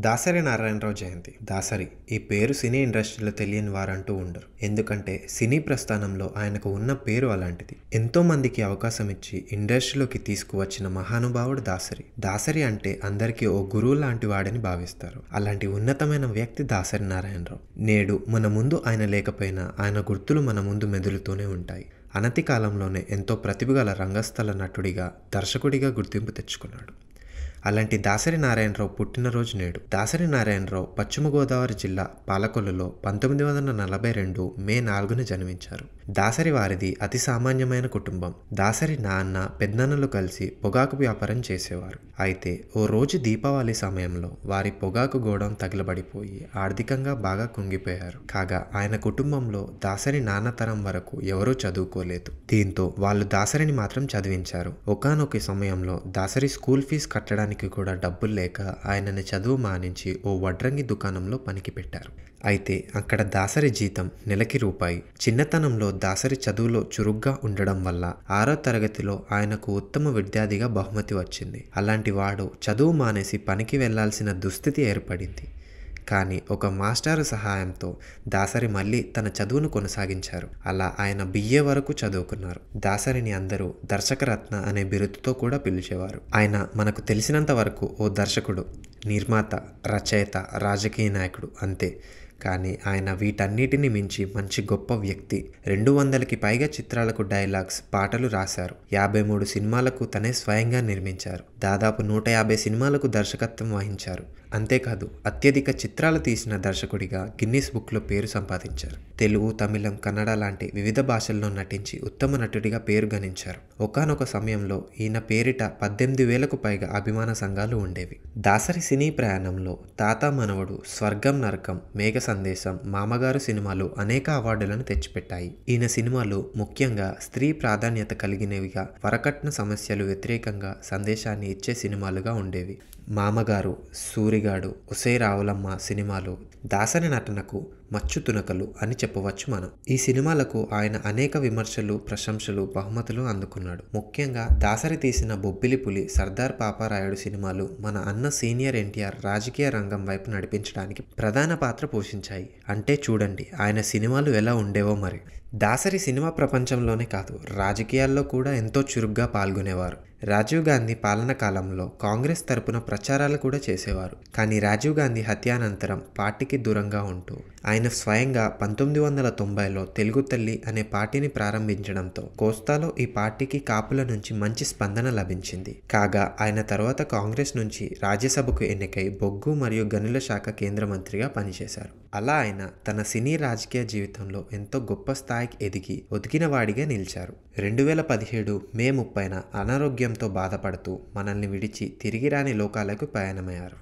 దాసరి నారాయణరావు జయంతి దాసరి ఈ పేరు సినీ ఇండస్ట్రీలో తెలియని వారంటూ ఉండరు ఎందుకంటే సినీ ప్రస్థానంలో ఆయనకు ఉన్న పేరు అలాంటిది ఎంతో మందికి అవకాశం ఇచ్చి ఇండస్ట్రీలోకి తీసుకువచ్చిన మహానుభావుడు దాసరి దాసరి అంటే అందరికీ ఓ గురువు లాంటి వాడని భావిస్తారు అలాంటి ఉన్నతమైన వ్యక్తి దాసరి నారాయణరావు నేడు మన ముందు ఆయన లేకపోయినా ఆయన గుర్తులు మన ముందు మెదులుతూనే ఉంటాయి అనతి కాలంలోనే ఎంతో ప్రతిభగల రంగస్థల నటుడిగా దర్శకుడిగా గుర్తింపు తెచ్చుకున్నాడు అలాంటి దాసరి నారాయణరావు పుట్టినరోజు నేడు దాసరి నారాయణరావు పశ్చిమ గోదావరి జిల్లా పాలకొల్లులో పంతొమ్మిది వందల నలభై రెండు మే నాలుగున జన్మించారు దాసరి వారిది అతి సామాన్యమైన కుటుంబం దాసరి నాన్న పెద్దన్నలు కలిసి పొగాకు వ్యాపారం చేసేవారు అయితే ఓ రోజు దీపావళి సమయంలో వారి పొగాకు గోడం తగిలబడిపోయి ఆర్థికంగా బాగా కుంగిపోయారు కాగా ఆయన కుటుంబంలో దాసరి నాన్న తరం వరకు ఎవరూ చదువుకోలేదు దీంతో వాళ్ళు దాసరిని మాత్రం చదివించారు ఒకానొక సమయంలో దాసరి స్కూల్ ఫీజు కట్టడానికి కూడా డబ్బులు లేక ఆయనని చదువు మానించి ఓ వడ్రంగి దుకాణంలో పనికి పెట్టారు అయితే అక్కడ దాసరి జీతం నెలకి రూపాయి చిన్నతనంలో దాసరి చదువులో చురుగ్గా ఉండడం వల్ల ఆరో తరగతిలో ఆయనకు ఉత్తమ విద్యార్థిగా బహుమతి వచ్చింది అలాంటి వాడు చదువు మానేసి పనికి వెళ్లాల్సిన దుస్థితి ఏర్పడింది కానీ ఒక మాస్టారు సహాయంతో దాసరి మళ్ళీ తన చదువును కొనసాగించారు అలా ఆయన బిఏ వరకు చదువుకున్నారు దాసరిని అందరూ దర్శకరత్న అనే బిరుదుతో కూడా పిలిచేవారు ఆయన మనకు తెలిసినంత వరకు ఓ దర్శకుడు నిర్మాత రచయిత రాజకీయ నాయకుడు అంతే కానీ ఆయన వీటన్నిటిని మించి మంచి గొప్ప వ్యక్తి రెండు వందలకి పైగా చిత్రాలకు డైలాగ్స్ పాటలు రాశారు యాభై మూడు సినిమాలకు తనే స్వయంగా నిర్మించారు దాదాపు నూట యాభై సినిమాలకు దర్శకత్వం వహించారు అంతేకాదు అత్యధిక చిత్రాలు తీసిన దర్శకుడిగా గిన్నీస్ బుక్లో పేరు సంపాదించారు తెలుగు తమిళం కన్నడ లాంటి వివిధ భాషల్లో నటించి ఉత్తమ నటుడిగా పేరు గణించారు ఒకనొక సమయంలో ఈయన పేరిట పద్దెనిమిది వేలకు పైగా అభిమాన సంఘాలు ఉండేవి దాసరి సినీ ప్రయాణంలో తాత మనవడు స్వర్గం నరకం మేఘ సందేశం మామగారు సినిమాలు అనేక అవార్డులను తెచ్చిపెట్టాయి ఈయన సినిమాలు ముఖ్యంగా స్త్రీ ప్రాధాన్యత కలిగినవిగా వరకట్న సమస్యలు వ్యతిరేకంగా సందేశాన్ని ఇచ్చే సినిమాలుగా ఉండేవి మామగారు సూరిగాడు ఉసే రావులమ్మ సినిమాలు దాసరి నటనకు మచ్చు తునకలు అని చెప్పవచ్చు మనం ఈ సినిమాలకు ఆయన అనేక విమర్శలు ప్రశంసలు బహుమతులు అందుకున్నాడు ముఖ్యంగా దాసరి తీసిన బొబ్బిలి పులి సర్దార్ పాపారాయుడు సినిమాలు మన అన్న సీనియర్ ఎన్టీఆర్ రాజకీయ రంగం వైపు నడిపించడానికి ప్రధాన పాత్ర పోషించాయి అంటే చూడండి ఆయన సినిమాలు ఎలా ఉండేవో మరి దాసరి సినిమా ప్రపంచంలోనే కాదు రాజకీయాల్లో కూడా ఎంతో చురుగ్గా పాల్గొనేవారు రాజీవ్ గాంధీ పాలన కాలంలో కాంగ్రెస్ తరపున ప్రచారాలు కూడా చేసేవారు కానీ రాజీవ్ గాంధీ హత్యానంతరం పార్టీకి దూరంగా ఉంటూ ఆయన స్వయంగా పంతొమ్మిది వందల తొంభైలో తెలుగు తల్లి అనే పార్టీని ప్రారంభించడంతో కోస్తాలో ఈ పార్టీకి కాపుల నుంచి మంచి స్పందన లభించింది కాగా ఆయన తర్వాత కాంగ్రెస్ నుంచి రాజ్యసభకు ఎన్నికై బొగ్గు మరియు గనుల శాఖ కేంద్ర మంత్రిగా పనిచేశారు అలా ఆయన తన సినీ రాజకీయ జీవితంలో ఎంతో గొప్ప స్థాయికి ఎదిగి ఒదిగిన వాడిగా నిలిచారు రెండు వేల పదిహేడు మే ముప్పైన అనారోగ్యంతో బాధపడుతూ మనల్ని విడిచి తిరిగి రాని లోకాలకు ప్రయాణమయ్యారు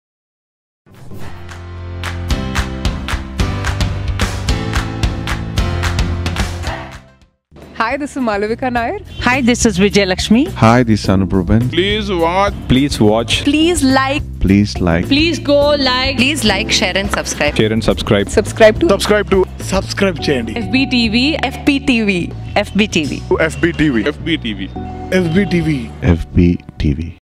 Hi, this is Malavika Nair. Hi, this is Vijay Lakshmi. Hi, this is Anup Rubin. Please watch. Please watch, Please like, Please like, please go like Please like, share, and subscribe. share, and subscribe. Subscribe to Subscribe to subscribe చేయండి FBTV, FPTV, FBTV. FBTV FBTV FBTV FB TV.